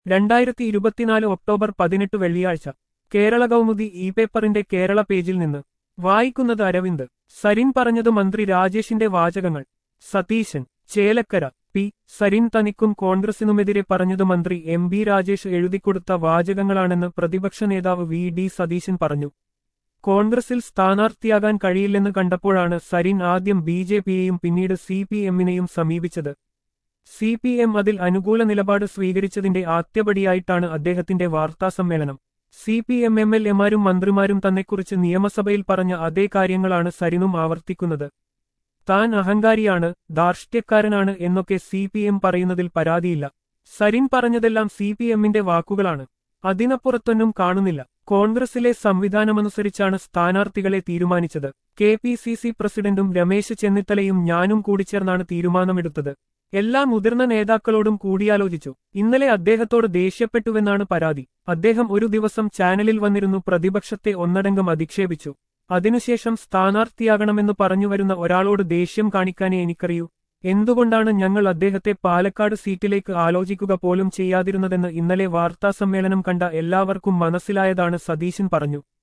രണ്ടായിരത്തി ഇരുപത്തിനാല് ഒക്ടോബർ പതിനെട്ട് വെള്ളിയാഴ്ച കേരള കൗമുദി ഇ പേപ്പറിന്റെ കേരള പേജിൽ നിന്ന് വായിക്കുന്നത് അരവിന്ദ് സരിൻ പറഞ്ഞത് മന്ത്രി രാജേഷിന്റെ വാചകങ്ങൾ സതീശൻ ചേലക്കര പി സരിൻ തനിക്കും കോൺഗ്രസിനുമെതിരെ പറഞ്ഞത് മന്ത്രി എം ബി രാജേഷ് എഴുതിക്കൊടുത്ത വാചകങ്ങളാണെന്ന് പ്രതിപക്ഷ നേതാവ് വി ഡി സതീശൻ പറഞ്ഞു കോൺഗ്രസിൽ സ്ഥാനാർത്ഥിയാകാൻ കഴിയില്ലെന്ന് കണ്ടപ്പോഴാണ് സരിൻ ആദ്യം ബി ജെ പിയെയും പിന്നീട് സി പി എമ്മിനെയും സമീപിച്ചത് സി പി എം അതിൽ അനുകൂല നിലപാട് സ്വീകരിച്ചതിന്റെ ആദ്യപടിയായിട്ടാണ് അദ്ദേഹത്തിന്റെ വാർത്താസമ്മേളനം C P M M L എമാരും മന്ത്രിമാരും തന്നെക്കുറിച്ച് നിയമസഭയിൽ പറഞ്ഞ അതേ കാര്യങ്ങളാണ് സരിനും ആവർത്തിക്കുന്നത് താൻ അഹങ്കാരിയാണ് ധാർഷ്ട്യക്കാരനാണ് എന്നൊക്കെ സി പി എം പറയുന്നതിൽ പരാതിയില്ല സരിൻ പറഞ്ഞതെല്ലാം സി പി എമ്മിന്റെ വാക്കുകളാണ് അതിനപ്പുറത്തൊന്നും കാണുന്നില്ല കോൺഗ്രസിലെ സംവിധാനമനുസരിച്ചാണ് സ്ഥാനാർത്ഥികളെ തീരുമാനിച്ചത് കെ പി സി സി പ്രസിഡന്റും രമേശ് ചെന്നിത്തലയും ഞാനും കൂടിച്ചേർന്നാണ് തീരുമാനമെടുത്തത് എല്ലാ മുതിർന്ന നേതാക്കളോടും കൂടിയാലോചിച്ചു ഇന്നലെ അദ്ദേഹത്തോട് ദേഷ്യപ്പെട്ടുവെന്നാണ് പരാതി അദ്ദേഹം ഒരു ദിവസം ചാനലിൽ വന്നിരുന്നു പ്രതിപക്ഷത്തെ ഒന്നടങ്കം അധിക്ഷേപിച്ചു അതിനുശേഷം സ്ഥാനാർത്ഥിയാകണമെന്ന് പറഞ്ഞുവരുന്ന ഒരാളോട് ദേഷ്യം കാണിക്കാനേ എനിക്കറിയൂ എന്തുകൊണ്ടാണ് ഞങ്ങൾ അദ്ദേഹത്തെ പാലക്കാട് സീറ്റിലേക്ക് ആലോചിക്കുക പോലും ചെയ്യാതിരുന്നതെന്ന് ഇന്നലെ വാർത്താസമ്മേളനം കണ്ട എല്ലാവർക്കും മനസ്സിലായതാണ് സതീശൻ പറഞ്ഞു